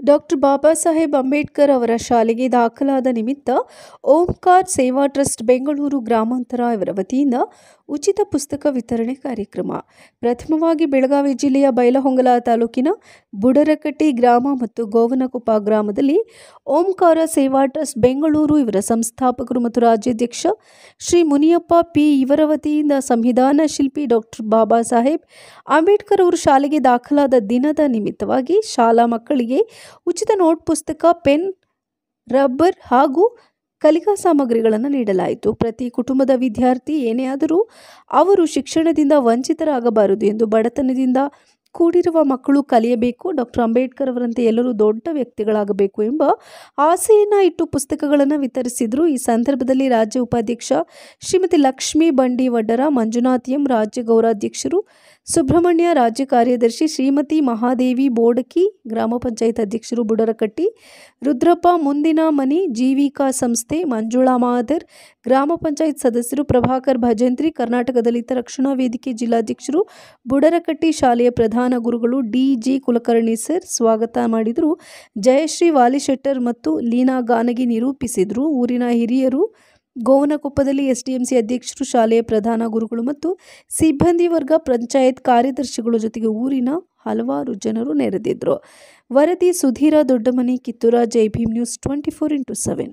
doctor ಬಾಬಾ ಸಾಹೇಬ್ ಅಂಬೇಡ್ಕರ್ ಅವರ ಶಾಲೆಗೆ ದಾಖಲಾದ ನಿಮಿತ್ತ ಓಂಕಾರ್ ಸೇವಾ ಟ್ರಸ್ಟ್ ಬೆಂಗಳೂರು ಗ್ರಾಮಾಂತರ ಇವರ ವತಿಯಿಂದ ಉಚಿತ ಪುಸ್ತಕ ವಿತರಣೆ ಕಾರ್ಯಕ್ರಮ ಪ್ರಥಮವಾಗಿ ಬೆಳಗಾವಿ ಜಿಲ್ಲೆಯ ಬೈಲಹೊಂಗಲ ತಾಲೂಕಿನ ಬುಡರಕಟ್ಟಿ ಗ್ರಾಮ ಮತ್ತು ಗೋವನಕೊಪ್ಪ ಗ್ರಾಮದಲ್ಲಿ ಓಂಕಾರ ಸೇವಾ ಟ್ರಸ್ಟ್ ಬೆಂಗಳೂರು ಇವರ ಸಂಸ್ಥಾಪಕರು ಮತ್ತು ರಾಜ್ಯಾಧ್ಯಕ್ಷ ಶ್ರೀ ಮುನಿಯಪ್ಪ ಪಿ ಇವರ ವತಿಯಿಂದ ಸಂವಿಧಾನ ಶಿಲ್ಪಿ ಡಾಕ್ಟರ್ ಬಾಬಾ ಸಾಹೇಬ್ ಅಂಬೇಡ್ಕರ್ ಅವರು ಶಾಲೆಗೆ ದಾಖಲಾದ ದಿನದ ನಿಮಿತ್ತವಾಗಿ ಶಾಲಾ ಮಕ್ಕಳಿಗೆ ಉಚಿತ ನೋಟ್ ಪುಸ್ತಕ ಪೆನ್ ರಬ್ಬರ್ ಹಾಗೂ ಕಲಿಕಾ ಸಾಮಗ್ರಿಗಳನ್ನು ನೀಡಲಾಯಿತು ಪ್ರತಿ ಕುಟುಂಬದ ವಿದ್ಯಾರ್ಥಿ ಏನೇ ಆದರೂ ಅವರು ಶಿಕ್ಷಣದಿಂದ ವಂಚಿತರಾಗಬಾರದು ಎಂದು ಬಡತನದಿಂದ ಕೂಡಿರುವ ಮಕ್ಕಳು ಕಲಿಯಬೇಕು ಡಾಕ್ಟರ್ ಅಂಬೇಡ್ಕರ್ ಅವರಂತೆ ಎಲ್ಲರೂ ದೊಡ್ಡ ವ್ಯಕ್ತಿಗಳಾಗಬೇಕು ಎಂಬ ಆಸೆಯನ್ನು ಇಟ್ಟು ಪುಸ್ತಕಗಳನ್ನು ವಿತರಿಸಿದರು ಈ ಸಂದರ್ಭದಲ್ಲಿ ರಾಜ್ಯ ಉಪಾಧ್ಯಕ್ಷ ಶ್ರೀಮತಿ ಲಕ್ಷ್ಮೀ ಬಂಡಿ ವಡ್ಡರ ಮಂಜುನಾಥ್ ಎಂ ರಾಜ್ಯ ಗೌರಾಧ್ಯಕ್ಷರು ಸುಬ್ರಹ್ಮಣ್ಯ ರಾಜ್ಯ ಕಾರ್ಯದರ್ಶಿ ಶ್ರೀಮತಿ ಮಹಾದೇವಿ ಬೋಡಕಿ ಗ್ರಾಮ ಪಂಚಾಯತ್ ಅಧ್ಯಕ್ಷರು ಬುಡರಕಟ್ಟಿ ರುದ್ರಪ್ಪ ಮುಂದಿನ ಮನಿ ಜೀವಿಕಾ ಸಂಸ್ಥೆ ಮಂಜುಳಾ ಮಾದರ್ ಗ್ರಾಮ ಪಂಚಾಯತ್ ಸದಸ್ಯರು ಪ್ರಭಾಕರ್ ಭಜಂತ್ರಿ ಕರ್ನಾಟಕ ದಲಿತ ರಕ್ಷಣಾ ವೇದಿಕೆ ಜಿಲ್ಲಾಧ್ಯಕ್ಷರು ಬುಡರಕಟ್ಟಿ ಶಾಲೆಯ ಪ್ರಧಾನ ಗುರುಗಳು ಡಿ ಜಿ ಕುಲಕರ್ಣಿ ಸರ್ ಸ್ವಾಗತ ಮಾಡಿದರು ಜಯಶ್ರೀ ವಾಲಿಶೆಟ್ಟರ್ ಮತ್ತು ಲೀನಾ ಗಾನಗಿ ನಿರೂಪಿಸಿದರು ಊರಿನ ಹಿರಿಯರು ಗೋವನಕೊಪ್ಪದಲ್ಲಿ ಎಸ್ಡಿಎಂಸಿ ಅಧ್ಯಕ್ಷರು ಶಾಲೆಯ ಪ್ರಧಾನ ಗುರುಗಳು ಮತ್ತು ಸಿಬ್ಬಂದಿ ವರ್ಗ ಪಂಚಾಯತ್ ಕಾರ್ಯದರ್ಶಿಗಳ ಜೊತೆಗೆ ಊರಿನ ಹಲವಾರು ಜನರು ನೆರೆದಿದ್ದರು ವರದಿ Sudhir Doddamani Kittur Jai Bhim news twenty four into seven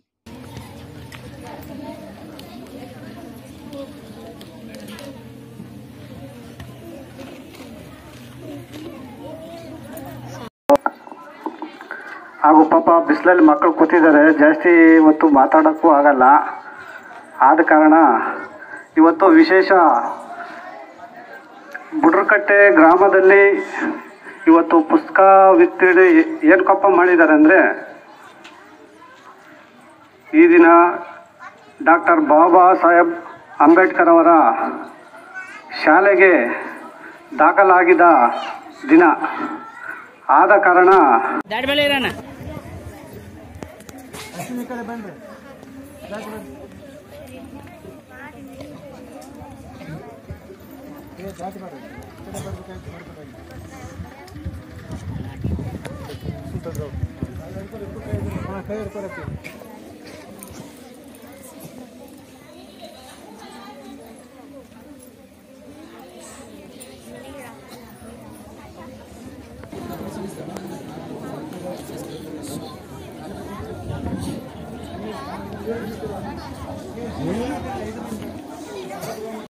ಹಾಗೂ ಪಾಪ ಬಿಸಿಲಲ್ಲಿ ಮಕ್ಕಳು ಕೂತಿದ್ದಾರೆ ಜಾಸ್ತಿ ಇವತ್ತು ಮಾತಾಡೋಕ್ಕೂ ಆಗಲ್ಲ ಆದ ಕಾರಣ ಇವತ್ತು ವಿಶೇಷ ಬುಡ್ರಕಟ್ಟೆ ಗ್ರಾಮದಲ್ಲಿ ಇವತ್ತು ಪುಸ್ತಕ ವಿತರಣೆ ಏನಕ್ಕಪ್ಪ ಮಾಡಿದ್ದಾರೆ ಅಂದರೆ ಈ ದಿನ ಡಾಕ್ಟರ್ ಬಾಬಾ ಸಾಹೇಬ್ ಅಂಬೇಡ್ಕರ್ ಅವರ ಶಾಲೆಗೆ ದಾಖಲಾಗಿದ್ದ ದಿನ ಆದ ಕಾರಣ ದಾಡಿ ಮೇಲೆ ಇರೋಣ ಕೈ ಹಿಡ್ಕೊರಪ್ಪಿ